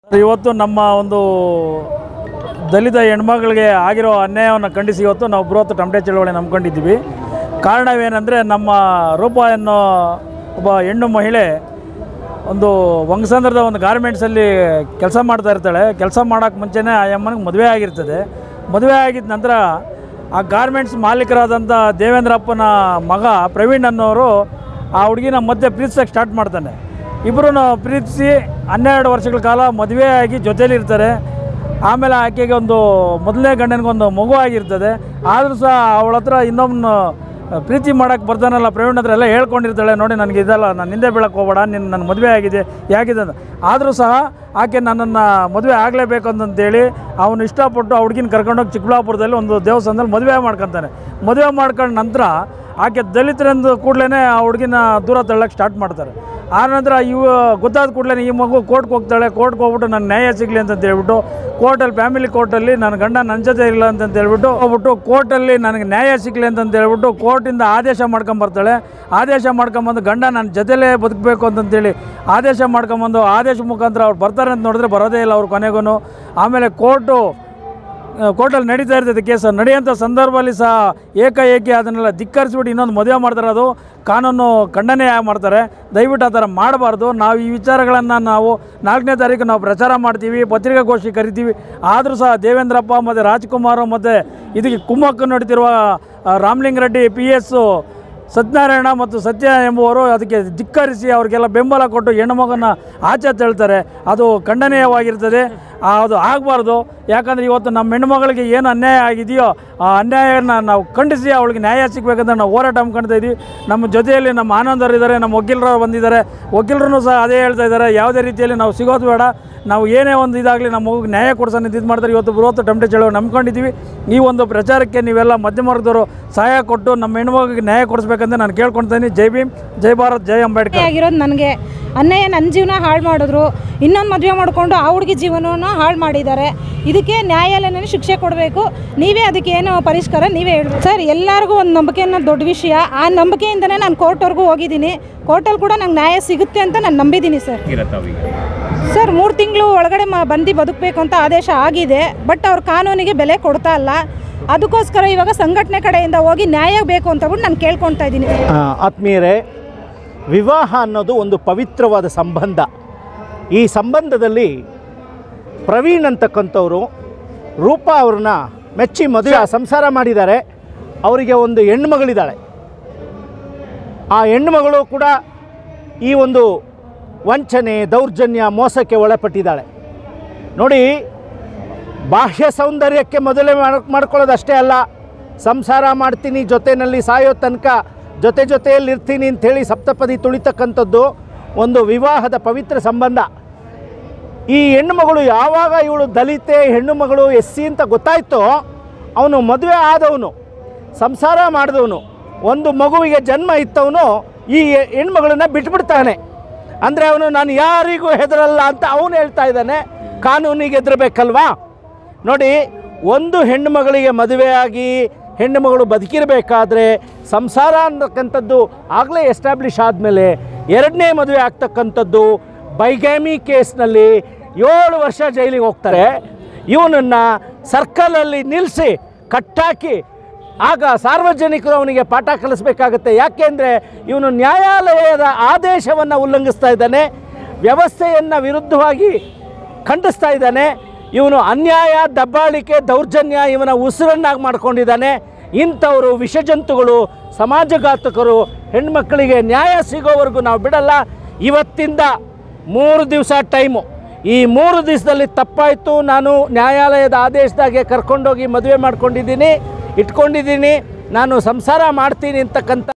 ಇವತ್ತು ನಮ್ಮ ಒಂದು ದಲಿತ ಹೆಣ್ಮಗಳಿಗೆ ಆಗಿರೋ ಅನ್ಯಾಯವನ್ನು ಖಂಡಿಸಿ ಇವತ್ತು ನಾವು ಬೃಹತ್ ಟಮಟೆ ಚಳವಳಿ ನಂಬ್ಕೊಂಡಿದ್ದೀವಿ ಕಾರಣವೇನೆಂದರೆ ನಮ್ಮ ರೂಪ ಅನ್ನೋ ಒಬ್ಬ ಹೆಣ್ಣು ಮಹಿಳೆ ಒಂದು ವಂಗಸಂದ್ರದ ಒಂದು ಗಾರ್ಮೆಂಟ್ಸಲ್ಲಿ ಕೆಲಸ ಮಾಡ್ತಾ ಇರ್ತಾಳೆ ಕೆಲಸ ಮಾಡೋಕ್ಕೆ ಮುಂಚೆನೇ ಆ ಅಮ್ಮನಿಗೆ ಮದುವೆ ಆಗಿರ್ತದೆ ಮದುವೆ ಆಗಿದ ನಂತರ ಆ ಗಾರ್ಮೆಂಟ್ಸ್ ಮಾಲೀಕರಾದಂಥ ದೇವೇಂದ್ರಪ್ಪನ ಮಗ ಪ್ರವೀಣ್ ಅನ್ನೋರು ಆ ಹುಡುಗಿನ ಮತ್ತೆ ಪ್ರೀತಿಸೋಕ್ಕೆ ಸ್ಟಾರ್ಟ್ ಮಾಡ್ತಾನೆ ಇಬ್ಬರು ಪ್ರೀತಿಸಿ ಹನ್ನೆರಡು ವರ್ಷಗಳ ಕಾಲ ಮದುವೆ ಆಗಿ ಜೊತೇಲಿರ್ತಾರೆ ಆಮೇಲೆ ಆಕೆಗೆ ಒಂದು ಮೊದಲನೇ ಗಂಡನಿಗೊಂದು ಮಗು ಆಗಿರ್ತದೆ ಆದರೂ ಸಹ ಅವಳ ಹತ್ರ ಇನ್ನೊಬ್ಬನು ಪ್ರೀತಿ ಮಾಡೋಕ್ಕೆ ಬರ್ತಾನಲ್ಲ ಪ್ರವೀಣ್ ಹತ್ರ ಎಲ್ಲ ಹೇಳ್ಕೊಂಡಿರ್ತಾಳೆ ನೋಡಿ ನನಗೆ ಇದಲ್ಲ ನಾನು ಹಿಂದೆ ಬೀಳಕ್ಕೆ ಹೋಗ್ಬೇಡ ನಿನ್ನ ನನ್ನ ಮದುವೆ ಆಗಿದೆ ಯಾಗಿದೆ ಅಂತ ಆದರೂ ಸಹ ಆಕೆ ನನ್ನನ್ನು ಮದುವೆ ಆಗಲೇಬೇಕು ಅಂತಂತೇಳಿ ಅವನು ಇಷ್ಟಪಟ್ಟು ಆ ಹುಡುಗಿನ ಕರ್ಕೊಂಡೋಗಿ ಚಿಕ್ಕಬಳ್ಳಾಪುರದಲ್ಲಿ ಒಂದು ದೇವಸ್ಥಾನದಲ್ಲಿ ಮದುವೆ ಮಾಡ್ಕೊತಾನೆ ಮದುವೆ ಮಾಡ್ಕೊಂಡ ನಂತರ ಆಕೆ ದಲಿತರೆಂದು ಕೂಡಲೇ ಆ ಹುಡುಗಿನ ದೂರ ತಳ್ಳಕ್ಕೆ ಸ್ಟಾರ್ಟ್ ಮಾಡ್ತಾರೆ ಆ ನಂತರ ಇವು ಗೊತ್ತಾದ ಕೂಡಲೇ ಈ ಮಗು ಕೋರ್ಟ್ಗೆ ಹೋಗ್ತಾಳೆ ಕೋರ್ಟ್ಗೆ ಹೋಗ್ಬಿಟ್ಟು ನನ್ನ ನ್ಯಾಯ ಸಿಗಲಿ ಅಂತ ಹೇಳ್ಬಿಟ್ಟು ಕೋರ್ಟಲ್ಲಿ ಫ್ಯಾಮಿಲಿ ಕೋರ್ಟಲ್ಲಿ ನನ್ನ ಗಂಡ ನನ್ನ ಜೊತೆ ಇಲ್ಲ ಅಂತ ಹೇಳ್ಬಿಟ್ಟು ಹೋಗ್ಬಿಟ್ಟು ಕೋರ್ಟಲ್ಲಿ ನನಗೆ ನ್ಯಾಯ ಸಿಗಲಿ ಅಂತ ಹೇಳ್ಬಿಟ್ಟು ಕೋರ್ಟಿಂದ ಆದೇಶ ಮಾಡ್ಕೊಂಬರ್ತಾಳೆ ಆದೇಶ ಮಾಡ್ಕೊಂಬಂದು ಗಂಡ ನನ್ನ ಜೊತೆಲೇ ಬದುಕಬೇಕು ಅಂತಂತೇಳಿ ಆದೇಶ ಮಾಡ್ಕೊಂಬಂದು ಆದೇಶ ಮುಖಾಂತರ ಅವ್ರು ಬರ್ತಾರೆ ಅಂತ ನೋಡಿದ್ರೆ ಬರೋದೇ ಇಲ್ಲ ಅವ್ರು ಕೊನೆಗೂ ಆಮೇಲೆ ಕೋರ್ಟು ಕೋರ್ಟಲ್ಲಿ ನಡೀತಾ ಇರ್ತೈತೆ ಕೇಸ್ ನಡೆಯೋಂಥ ಸಂದರ್ಭದಲ್ಲಿ ಸಹ ಏಕಾಏಕಿ ಅದನ್ನೆಲ್ಲ ಧಿಕ್ಕರಿಸ್ಬಿಟ್ಟು ಇನ್ನೊಂದು ಮದುವೆ ಮಾಡ್ತಾರೆ ಅದು ಕಾನೂನು ಖಂಡನೆ ಮಾಡ್ತಾರೆ ದಯವಿಟ್ಟು ಆ ಥರ ಮಾಡಬಾರ್ದು ನಾವು ಈ ವಿಚಾರಗಳನ್ನು ನಾವು ನಾಲ್ಕನೇ ತಾರೀಕು ನಾವು ಪ್ರಚಾರ ಮಾಡ್ತೀವಿ ಪತ್ರಿಕಾಗೋಷ್ಠಿ ಕರಿತೀವಿ ಆದರೂ ಸಹ ದೇವೇಂದ್ರಪ್ಪ ಮತ್ತು ರಾಜ್ಕುಮಾರ್ ಮತ್ತು ಇದಕ್ಕೆ ಕುಮ್ಮಕ್ಕು ನಡೀತಿರುವ ಆ, ರಾಮಲಿಂಗರೆಡ್ಡಿ ಪಿ ಎಸ್ಸು ಸತ್ಯನಾರಾಯಣ ಮತ್ತು ಸತ್ಯ ಎಂಬುವರು ಅದಕ್ಕೆ ಧಿಕ್ಕರಿಸಿ ಅವ್ರಿಗೆಲ್ಲ ಬೆಂಬಲ ಕೊಟ್ಟು ಹೆಣ್ಣು ಮಗನ ಆಚೆ ತಳ್ತಾರೆ ಅದು ಖಂಡನೀಯವಾಗಿರ್ತದೆ ಆ, ಅದು ಆಗಬಾರ್ದು ಯಾಕಂದರೆ ಇವತ್ತು ನಮ್ಮ ಹೆಣ್ಣುಮಗಳಿಗೆ ಏನು ಅನ್ಯಾಯ ಆಗಿದೆಯೋ ಆ ಅನ್ಯಾಯನ ನಾವು ಖಂಡಿಸಿ ಅವಳಿಗೆ ನ್ಯಾಯ ಸಿಗಬೇಕಂತ ನಾವು ಹೋರಾಟ ಹಮ್ಮಿಕೊಳ್ತಾ ಇದ್ದೀವಿ ನಮ್ಮ ಜೊತೆಯಲ್ಲಿ ನಮ್ಮ ಆನಂದರು ಇದ್ದಾರೆ ನಮ್ಮ ವಕೀಲರು ಬಂದಿದ್ದಾರೆ ವಕೀಲರು ಸಹ ಅದೇ ಹೇಳ್ತಾ ಇದ್ದಾರೆ ಯಾವುದೇ ರೀತಿಯಲ್ಲಿ ನಾವು ಸಿಗೋದು ಬೇಡ ನಾವು ಏನೇ ಒಂದು ಇದಾಗಲಿ ನಮ್ಮ ಮಗುಗೆ ನ್ಯಾಯ ಕೊಡ್ಸೋಣ ಇದು ಮಾಡ್ತಾರೆ ಇವತ್ತು ಬೃಹತ್ ಟಮಟೆ ಚಳವಳಿ ನಂಬ್ಕೊಂಡಿದ್ದೀವಿ ಈ ಒಂದು ಪ್ರಚಾರಕ್ಕೆ ನೀವೆಲ್ಲ ಮಧ್ಯಮ ವರ್ಗದವರು ಸಹಾಯ ಕೊಟ್ಟು ನಮ್ಮ ಹೆಣ್ಮಗಿಗೆ ನ್ಯಾಯ ಕೊಡಿಸ್ಬೇಕಂತ ನಾನು ಕೇಳ್ಕೊಳ್ತೀನಿ ಜೈ ಭೀಮ್ ಜೈ ಭಾರತ್ ಜೈ ಅಂಬೇಡ್ಕರ್ ಆಗಿರೋದು ನನಗೆ ಅನ್ಯಾಯ ನನ್ನ ಜೀವನ ಹಾಳು ಮಾಡಿದ್ರು ಇನ್ನೊಂದು ಮದುವೆ ಮಾಡಿಕೊಂಡು ಆ ಹುಡುಗಿ ಜೀವನವನ್ನು ಹಾಳು ಮಾಡಿದ್ದಾರೆ ಇದಕ್ಕೆ ನ್ಯಾಯಾಲಯನೇ ಶಿಕ್ಷೆ ಕೊಡಬೇಕು ನೀವೇ ಅದಕ್ಕೆ ಏನು ಪರಿಷ್ಕಾರ ನೀವೇ ಹೇಳ್ಬೇಕು ಸರ್ ಎಲ್ಲರಿಗೂ ಒಂದು ನಂಬಿಕೆ ಅನ್ನೋದು ದೊಡ್ಡ ವಿಷಯ ಆ ನಂಬಿಕೆಯಿಂದನೇ ನಾನು ಕೋರ್ಟ್ವರೆಗೂ ಹೋಗಿದ್ದೀನಿ ಕೋರ್ಟಲ್ಲಿ ಕೂಡ ನಂಗೆ ನ್ಯಾಯ ಸಿಗುತ್ತೆ ಅಂತ ನಾನು ನಂಬಿದ್ದೀನಿ ಸರ್ ಸರ್ ಮೂರು ತಿಂಗಳು ಒಳಗಡೆ ಮ ಬಂದು ಬದುಕಬೇಕು ಅಂತ ಆದೇಶ ಆಗಿದೆ ಬಟ್ ಅವ್ರ ಕಾನೂನಿಗೆ ಬೆಲೆ ಕೊಡ್ತಾ ಇಲ್ಲ ಅದಕ್ಕೋಸ್ಕರ ಇವಾಗ ಸಂಘಟನೆ ಕಡೆಯಿಂದ ಹೋಗಿ ನ್ಯಾಯ ಬೇಕು ಅಂತ ಬಿಟ್ಟು ನಾನು ಕೇಳ್ಕೊಳ್ತಾ ಇದ್ದೀನಿ ಆ, ಆತ್ಮೀಯರೇ ವಿವಾಹ ಅನ್ನೋದು ಒಂದು ಪವಿತ್ರವಾದ ಸಂಬಂಧ ಈ ಸಂಬಂಧದಲ್ಲಿ ಪ್ರವೀಣ್ ಅಂತಕ್ಕಂಥವ್ರು ರೂಪಾ ಅವ್ರನ್ನ ಮೆಚ್ಚಿ ಮದುವೆ ಸಂಸಾರ ಮಾಡಿದ್ದಾರೆ ಅವರಿಗೆ ಒಂದು ಹೆಣ್ಣುಮಗಳಿದ್ದಾಳೆ ಆ ಹೆಣ್ಣುಮಗಳು ಕೂಡ ಈ ಒಂದು ವಂಚನೆ ದೌರ್ಜನ್ಯ ಮೋಸಕ್ಕೆ ಒಳಪಟ್ಟಿದ್ದಾಳೆ ನೋಡಿ ಬಾಹ್ಯ ಸೌಂದರ್ಯಕ್ಕೆ ಮೊದಲೇ ಮಾಡ್- ಮಾಡ್ಕೊಳ್ಳೋದು ಅಷ್ಟೇ ಅಲ್ಲ ಸಂಸಾರ ಮಾಡ್ತೀನಿ ಜೊತೆಯಲ್ಲಿ ಸಾಯೋ ತನಕ ಜೊತೆ ಜೊತೆಯಲ್ಲಿ ಇರ್ತೀನಿ ಅಂಥೇಳಿ ಸಪ್ತಪದಿ ತುಳಿತಕ್ಕಂಥದ್ದು ಒಂದು ವಿವಾಹದ ಪವಿತ್ರ ಸಂಬಂಧ ಈ ಹೆಣ್ಣುಮಗಳು ಯಾವಾಗ ಇವಳು ದಲಿತೆ ಹೆಣ್ಣುಮಗಳು ಎಸ್ ಸಿ ಅಂತ ಗೊತ್ತಾಯ್ತೋ ಅವನು ಮದುವೆ ಆದವನು ಸಂಸಾರ ಮಾಡಿದವನು ಒಂದು ಮಗುವಿಗೆ ಜನ್ಮ ಇತ್ತವನು ಈ ಹೆಣ್ಮಗಳನ್ನ ಬಿಟ್ಬಿಡ್ತಾನೆ ಅಂದರೆ ಅವನು ನಾನು ಯಾರಿಗೂ ಹೆದರಲ್ಲ ಅಂತ ಅವನು ಹೇಳ್ತಾ ಇದ್ದಾನೆ ಕಾನೂನಿಗೆ ಹೆದರಬೇಕಲ್ವಾ ನೋಡಿ ಒಂದು ಹೆಣ್ಣು ಮಗಳಿಗೆ ಮದುವೆಯಾಗಿ ಹೆಣ್ಣು ಮಗಳು ಬದುಕಿರಬೇಕಾದ್ರೆ ಸಂಸಾರ ಅನ್ನತಕ್ಕಂಥದ್ದು ಆಗಲೇ ಎಸ್ಟಾಬ್ಲಿಷ್ ಆದಮೇಲೆ ಎರಡನೇ ಮದುವೆ ಆಗ್ತಕ್ಕಂಥದ್ದು ಬೈಗ್ಯಾಮಿ ಕೇಸ್ನಲ್ಲಿ ಏಳು ವರ್ಷ ಜೈಲಿಗೆ ಹೋಗ್ತಾರೆ ಇವನನ್ನು ಸರ್ಕಲಲ್ಲಿ ನಿಲ್ಲಿಸಿ ಕಟ್ಟಾಕಿ ಆಗ ಸಾರ್ವಜನಿಕರು ಅವನಿಗೆ ಪಾಠ ಕಲಿಸ್ಬೇಕಾಗತ್ತೆ ಯಾಕೆಂದರೆ ಇವನು ನ್ಯಾಯಾಲಯದ ಆದೇಶವನ್ನು ಉಲ್ಲಂಘಿಸ್ತಾ ಇದ್ದಾನೆ ವ್ಯವಸ್ಥೆಯನ್ನು ವಿರುದ್ಧವಾಗಿ ಖಂಡಿಸ್ತಾ ಇದ್ದಾನೆ ಇವನು ಅನ್ಯಾಯ ದಬ್ಬಾಳಿಕೆ ದೌರ್ಜನ್ಯ ಇವನ ಉಸಿರನ್ನಾಗಿ ಮಾಡ್ಕೊಂಡಿದ್ದಾನೆ ಇಂಥವರು ವಿಷಜಂತುಗಳು ಸಮಾಜಘಾತಕರು ಹೆಣ್ಮಕ್ಕಳಿಗೆ ನ್ಯಾಯ ಸಿಗೋವರೆಗೂ ನಾವು ಬಿಡಲ್ಲ ಇವತ್ತಿಂದ ಮೂರು ದಿವಸ ಟೈಮು ಈ ಮೂರು ದಿವಸದಲ್ಲಿ ತಪ್ಪಾಯಿತು ನಾನು ನ್ಯಾಯಾಲಯದ ಆದೇಶದಾಗೆ ಕರ್ಕೊಂಡೋಗಿ ಮದುವೆ ಮಾಡ್ಕೊಂಡಿದ್ದೀನಿ ಇಟ್ಕೊಂಡಿದ್ದೀನಿ ನಾನು ಸಂಸಾರ ಮಾಡ್ತೀನಿ ಅಂತಕ್ಕಂಥ